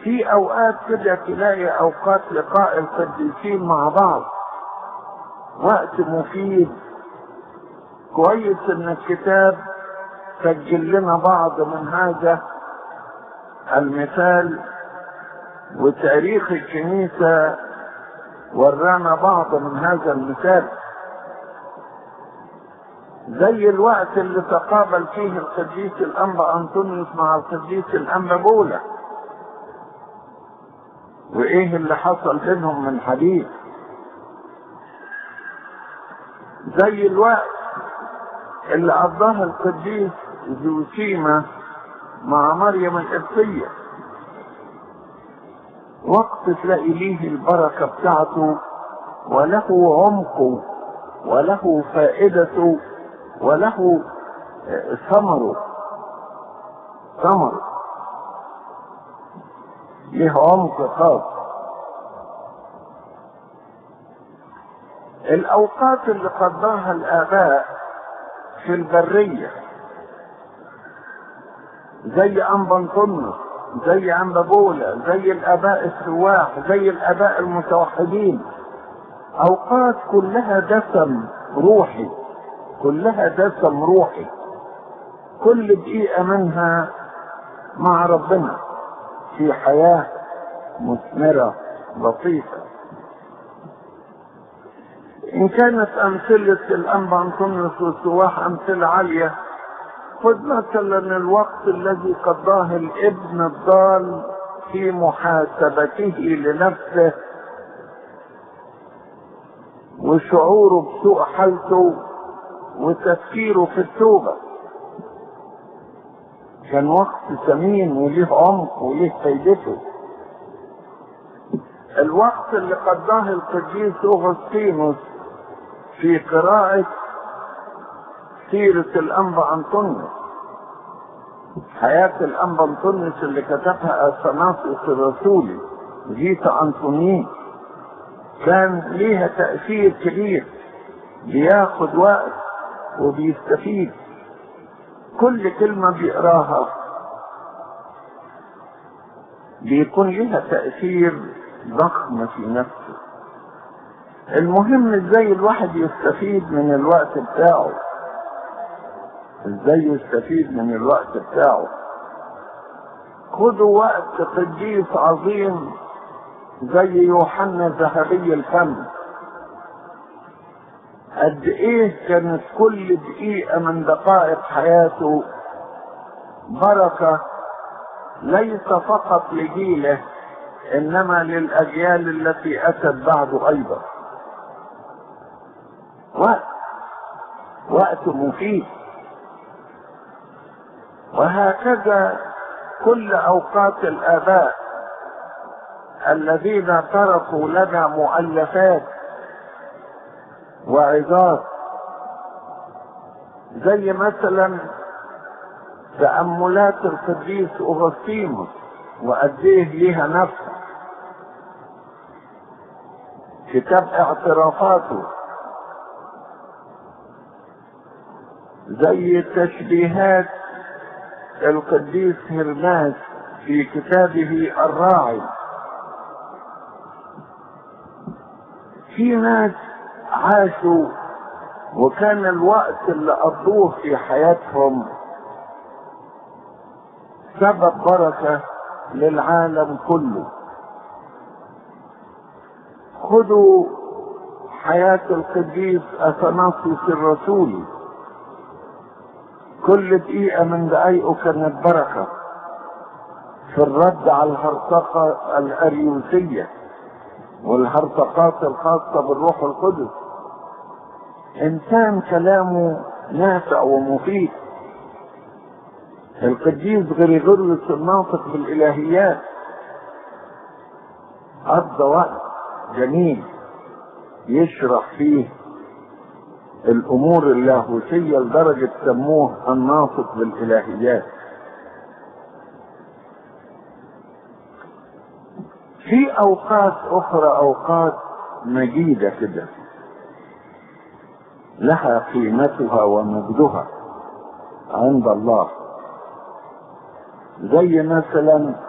في اوقات كده تلاقي اوقات لقاء القديسين مع بعض وقت مفيد كويس ان الكتاب سجل لنا بعض من هذا المثال وتاريخ الكنيسة ورانا بعض من هذا المثال زي الوقت اللي تقابل فيه القديس الأنبا أنطونيوس مع القديس الأنبا بولا وإيه اللي حصل بينهم من حديث زي الوقت اللي قضاه القديس زوسيما مع مريم القبطية وقت تلاقي ليه البركة بتاعته وله عمقه وله فائدته وله ثمره ثمره له عمق خاص الأوقات اللي قضاها الآباء في البرية زي أنبنطونس زي أنبابولا زي الآباء السواح زي الآباء المتوحدين أوقات كلها دسم روحي كلها دسم روحي كل دقيقة منها مع ربنا في حياة مثمرة لطيفة إن كانت أمثلة الأنبا أنطونيوس والسواح أمثلة عالية خذ مثلا الوقت الذي قضاه الابن الضال في محاسبته لنفسه وشعوره بسوء حالته وتفكيره في التوبة كان وقت ثمين وليه عمق وليه فايدته الوقت اللي قضاه القديس أغسطينوس في قراءة سيرة الأنبا أنطونيوس حياة الأنبا أنطونيوس اللي كتبها أثناسيوس الرسولي جيتا أنطونيين كان ليها تأثير كبير بياخد وقت وبيستفيد كل كلمة بيقراها بيكون لها تأثير ضخم في نفسه المهم ازاي الواحد يستفيد من الوقت بتاعه ازاي يستفيد من الوقت بتاعه خدوا وقت قديس عظيم زي يوحنا ذهبي الفم قد ايه كانت كل دقيقة من دقائق حياته بركة ليس فقط لجيله انما للاجيال التي اتت بعده ايضا وقت وقت مفيد وهكذا كل اوقات الاباء الذين تركوا لنا مؤلفات وعظات زي مثلا تأملات القديس أغسطينوس وقد ايه ليها نفس كتاب اعترافاته زي تشبيهات القديس هرماس في كتابه الراعي في ناس عاشوا وكان الوقت اللي قضوه في حياتهم سبب بركة للعالم كله خذوا حياة القديس أثناسيوس الرسولي كل دقيقة من دقايقه كانت بركة في الرد على الهرطقة الأريوسية والهرطقات الخاصة بالروح القدس إنسان كلامه نافع ومفيد القديس غريغوريوس الناطق بالإلهيات قضى وقت جميل يشرح فيه الأمور اللاهوتية لدرجة سموه الناطق بالإلهيات في أوقات أخرى أوقات مجيدة كده لها قيمتها ومجدها عند الله زي مثلا